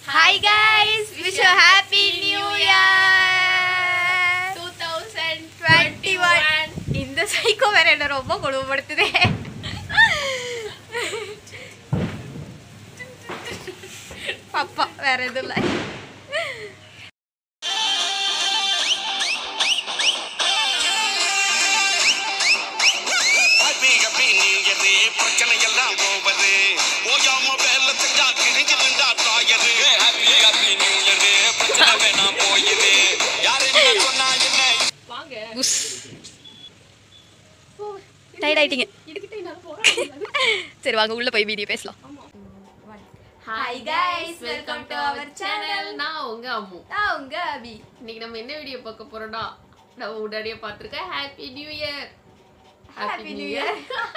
Hi guys wish you happy new year 2021 இந்த psycho வேற என்ன ரொம்ப கொடுமைப்படுத்துதே பாப்பா வேற எதுவும் இல்லை ஹாப்பி ஹாப்பி நியூ இயர் பிரச்சனை எல்லாம் போவது ஓயாம வேலை செஞ்சா கிழிஞ்சிருந்தா தாயரு ஹாப்பி ஹாப்பி நியூ இயர் பிரச்சனை வேணாம் போயுது யாரு என்ன சொன்னா என்ன வாங்க புஸ் டயர்ட் ஆயிட்டீங்க இதுகிட்ட என்னால போறாங்க சரி வாங்க உள்ள போய் வீடியோ பேசலாம் hi guys welcome to our channel நான் உங்க அம்மு நான் உங்க அபி இன்னைக்கு நம்ம என்ன வீடியோ பார்க்க போறோம்னா நம்ம உடனே பார்த்துருக்கேன் happy new year Happy New Year.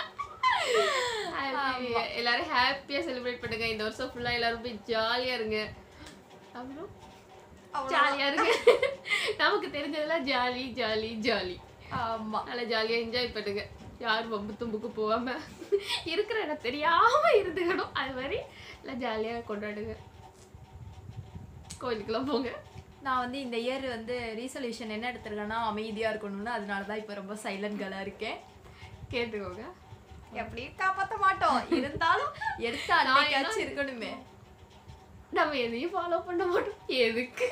Happy எல்லாரும் ஹாப்பியா செலிப்ரேட் பண்ணுங்க இந்த வருஷம் ஃபுல்லா எல்லாரும் போய் ஜாலியா இருங்க அப்புறம் ஜாலியா இருங்க நமக்கு தெரிஞ்சதெல்லாம் ஜாலி ஜாலி ஜாலி ஆமா நல்லா ஜாலியா என்ஜாய் பண்ணுங்க யாரும் வம்பு தும்புக்கு போகாம இருக்கிற இடம் தெரியாம இருந்துக்கணும் அது மாதிரி எல்லாம் ஜாலியா கொண்டாடுங்க கோயிலுக்குலாம் போங்க நான் வந்து இந்த இயர் வந்து ரீசொல்யூஷன் என்ன எடுத்திருக்கேன்னா அமைதியா இருக்கணும்னு அதனால தான் இப்போ ரொம்ப சைலண்ட் கேர்ளாக இருக்கேன் கேட்டுக்கோங்க எப்படியும் காப்பாற்ற மாட்டோம் இருந்தாலும் எடுத்த நான் அன்னைக்காச்சும் இருக்கணுமே நம்ம எதையும் ஃபாலோ பண்ண மாட்டோம் எதுக்கு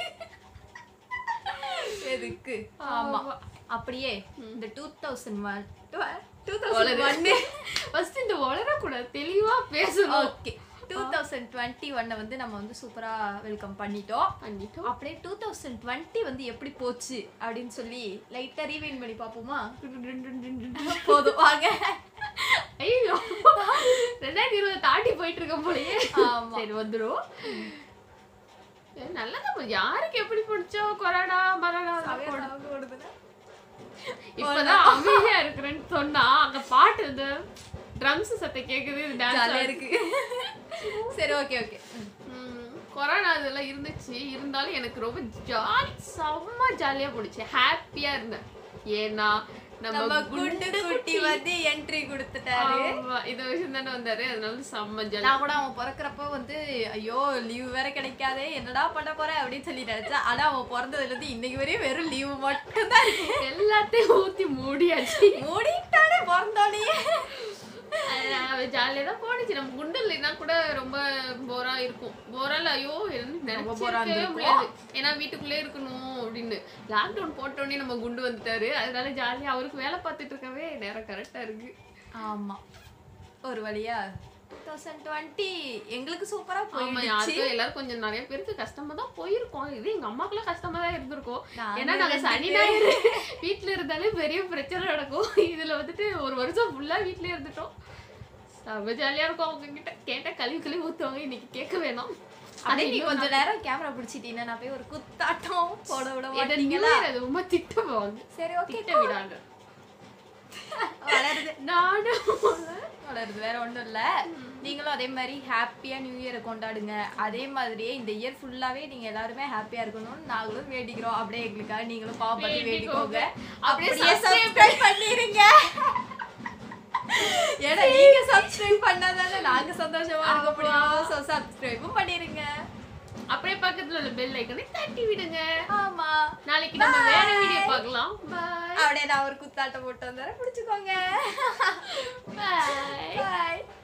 எதுக்கு ஆமா ஆமா. அப்படியே இந்த டூ தௌசண்ட் ஒன் டூ வளரு. தௌசண்ட் ஒன்னு ஃபர்ஸ்ட் இந்த வளரக்கூடாது தெளிவா பேசணும் ஓகே டூ தௌசண்ட் டுவெண்ட்டி ஒன்னை வந்து நம்ம வந்து சூப்பரா வெல்கம் பண்ணிட்டோம் பண்ணிட்டோம் அப்படியே டூ தௌசண்ட் டுவெண்ட்டி வந்து எப்படி போச்சு அப்படின்னு சொல்லி லைட்டா ரீவைன் பண்ணி பார்ப்போமா போதும் வாங்க ஐயோ ரெண்டாயிரத்தி இருபது தாண்டி போயிட்டு இருக்க போலயே ஆமா. சரி வந்துரும் சரி, நல்லதா போகுது. யாருக்கு எப்படி பிடிச்சோ கொரோனா மரணா இப்பதான் அமைதியா இருக்கிறேன்னு சொன்னா அங்க பாட்டு இந்த ட்ரம்ஸ் சத்தம் கேக்குது ஜாலியா டான்ஸ் இருக்கு சரி ஓகே ஓகே கொரோனா இதெல்லாம் இருந்துச்சு இருந்தாலும் எனக்கு ரொம்ப ஜாலி செம்ம ஜாலியா போடுச்சு ஹாப்பியா இருந்தேன் ஏன்னா நம்ம நம்ம குண்டு குட்டி வந்து என்ட்ரி கொடுத்துட்டாரு ஆமா, இந்த விஷயம் தானே வந்தாரு அதனால செம்ம ஜாலி நான் கூட அவன் பிறக்கிறப்ப வந்து ஐயோ லீவ் வேற கிடைக்காதே என்னடா பண்ண போற அப்படின்னு சொல்லி நினைச்சேன் ஆனா அவன் பிறந்ததுல இருந்து இன்னைக்கு வரையும் வெறும் லீவு மட்டும் தான் இருக்கு எல்லாத்தையும் ஊத்தி மூடியாச்சு மூடிட்டானே பிறந்தோடனே ஜாலியா தான் போனுச்சு நம்ம குண்டு இல்லைன்னா கூட ரொம்ப போரா இருக்கும் போரால ஐயோ ரொம்ப bore-ஆ நினைச்சிருக்கவே இருந்திருக்கும். முடியாது ஏன்னா வீட்டுக்குள்ளே இருக்கணும் அப்படின்னு லாக்டவுன் போட்டோடனே நம்ம குண்டு வந்துட்டாரு அதனால ஜாலியா அவருக்கு வேலை பார்த்துட்டு இருக்கவே நேரம் கரெக்டா இருக்கு ஆமா ஒரு வழியா டூ தௌசண்ட் டுவெண்ட்டி எங்களுக்கு சூப்பரா ஆமா போயிடுச்சு யாருக்கும் எல்லாரும் கொஞ்சம் நிறைய பேருக்கு கஷ்டமா தான் போயிருக்கோம் இது எங்க அம்மாக்குலாம் கஷ்டமா தான் இருந்திருக்கும் நாங்க ஏன்னா நாங்க ரெண்டு சனி பேரும். ஞாயிறு வீட்ல இருந்தாலே பெரிய பிரச்சனை நடக்கும் இதுல வந்துட்டு ஒரு வருஷம் ஃபுல்லா வீட்லயே இருந்துட்டோம் செம்ம ஜாலியா இருக்கும் அவங்க கிட்ட கேட்டா கழுவி கழுவி ஊத்துவாங்க இன்னைக்கு கேட்க வேணாம் அப்படியே நீ கொஞ்ச நேரம் கேமரா பிடிச்சிட்டீங்கன்னா நான் போய் ஒரு குத்தாட்டம் போட விட எதை மாட்டீங்களா அது ரொம்ப திட்ட போவாங்க சரி ஓகே திட்ட விடாங்க வளருது நானும் வளருது வேற ஒண்ணும் இல்ல நீங்களும் அதே மாதிரி ஹாப்பியா நியூ இயரை கொண்டாடுங்க அதே மாதிரியே இந்த இயர் ஃபுல்லாவே நீங்க எல்லாருமே ஹாப்பியா இருக்கணும்னு நாங்களும் வேண்டிக்கிறோம் அப்படியே எங்களுக்காக நீங்களும் பாவப்பட்டு வேண்டிக்கோங்க அப்படியே அப்படியே சப்ஸ்கிரைப் பண்ணிருங்க ஏன்னா நீங்க சப்ஸ்கிரைப் பண்ணாதானே நாங்க சந்தோஷமா இருக்க முடியும் ஸோ சப்ஸ்கிரைபும் பண்ணிருங்க அப்படியே பக்கத்துல உள்ள பெல் ஐக்கனை தட்டி விடுங்க ஆமா நாளைக்கு நம்ம வேற வீடியோ பார்க்கலாம் பாய் அப்படியே நான் ஒரு குத்தாட்டம் போட்டு வந்தேன் பிடிச்சுக்கோங்க பாய் பாய்